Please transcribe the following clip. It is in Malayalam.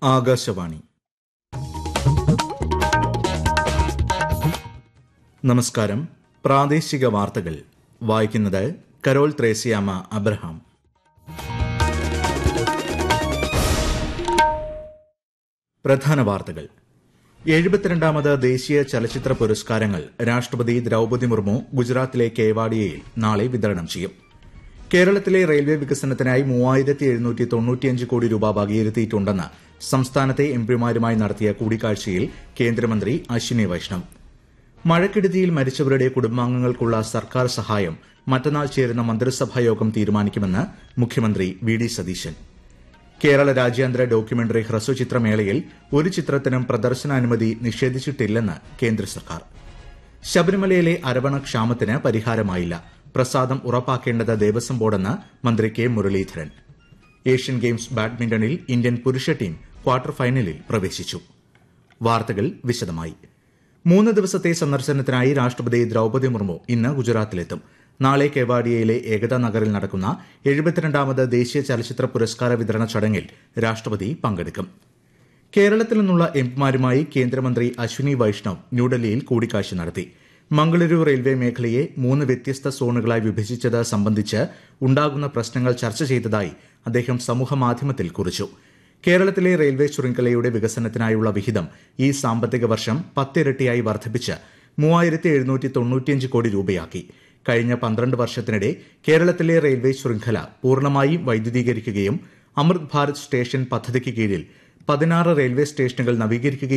ആകാശവാണി നമസ്കാരം പ്രാദേശിക വാർത്തകൾ വായിക്കുന്നത് കരോൾ ത്രേസ്യാമ അബ്രഹാം പ്രധാന വാർത്തകൾ എഴുപത്തിരണ്ടാമത് ദേശീയ ചലച്ചിത്ര പുരസ്കാരങ്ങൾ രാഷ്ട്രപതി ദ്രൌപദി മുർമു ഗുജറാത്തിലെ കേവാഡിയയിൽ നാളെ വിതരണം ചെയ്യും കേരളത്തിലെ റെയിൽവേ വികസനത്തിനായി മൂവായിരത്തി എഴുന്നൂറ്റി തൊണ്ണൂറ്റിയഞ്ച് കോടി രൂപ വകയിരുത്തിയിട്ടുണ്ടെന്ന് സംസ്ഥാനത്തെ എംപിമാരുമായി നടത്തിയ കൂടിക്കാഴ്ചയിൽ കേന്ദ്രമന്ത്രി അശ്വിനി വൈഷ്ണവ് മഴക്കെടുതിയിൽ മരിച്ചവരുടെ കുടുംബാംഗങ്ങൾക്കുള്ള സർക്കാർ സഹായം മറ്റന്നാൾ ചേരുന്ന മന്ത്രിസഭാ യോഗം തീരുമാനിക്കുമെന്ന് മുഖ്യമന്ത്രി വി ഡി സതീശൻ കേരള രാജ്യാന്തര ഡോക്യുമെന്ററി ഹ്രസ്വചിത്രമേളയിൽ ഒരു ചിത്രത്തിനും പ്രദർശനാനുമതി നിഷേധിച്ചിട്ടില്ലെന്ന് കേന്ദ്ര സർക്കാർ ശബരിമലയിലെ അരവണ ക്ഷാമത്തിന് പരിഹാരമായില്ല പ്രസാദം ഉറപ്പാക്കേണ്ടത് ദേവസ്വം ബോർഡെന്ന് മന്ത്രി കെ മുരളീധരൻ ഏഷ്യൻ ഗെയിംസ് ബാഡ്മിന്റണിൽ ഇന്ത്യൻ പുരുഷ ടീം ക്വാർട്ടർ ഫൈനലിൽ പ്രവേശിച്ചു വാർത്തകൾ വിശദമായി മൂന്ന് ദിവസത്തെ സന്ദർശനത്തിനായി രാഷ്ട്രപതി ദ്രൌപദി മുർമു ഇന്ന് ഗുജറാത്തിലെത്തും നാളെ കേവാഡിയയിലെ ഏകതാ നഗറിൽ നടക്കുന്ന എഴുപത്തിരണ്ടാമത് ദേശീയ ചലച്ചിത്ര പുരസ്കാര വിതരണ ചടങ്ങിൽ രാഷ്ട്രപതി പങ്കെടുക്കും കേരളത്തിൽ നിന്നുള്ള എംപിമാരുമായി കേന്ദ്രമന്ത്രി അശ്വിനി വൈഷ്ണവ് ന്യൂഡൽഹിയിൽ കൂടിക്കാഴ്ച നടത്തി മംഗളൂരു റെയിൽവേ മേഖലയെ മൂന്ന് വ്യത്യസ്ത സോണുകളായി വിഭജിച്ചത് സംബന്ധിച്ച് ഉണ്ടാകുന്ന പ്രശ്നങ്ങൾ ചർച്ച ചെയ്തതായി അദ്ദേഹം സമൂഹമാധ്യമത്തിൽ കുറിച്ചു കേരളത്തിലെ റെയിൽവേ ശൃംഖലയുടെ വികസനത്തിനായുള്ള വിഹിതം ഈ സാമ്പത്തിക വർഷം പത്തിരട്ടിയായി വർദ്ധിപ്പിച്ച് മൂവായിരത്തി എഴുന്നൂറ്റി തൊണ്ണൂറ്റിയഞ്ച് കോടി രൂപയാക്കി കഴിഞ്ഞ പന്ത്രണ്ട് വർഷത്തിനിടെ കേരളത്തിലെ റെയിൽവേ ശൃംഖല പൂർണ്ണമായും വൈദ്യുതീകരിക്കുകയും അമൃത് ഭാരത് സ്റ്റേഷൻ പദ്ധതിക്ക് കീഴിൽ പതിനാറ് റെയിൽവേ സ്റ്റേഷനുകൾ നവീകരിക്കുകയും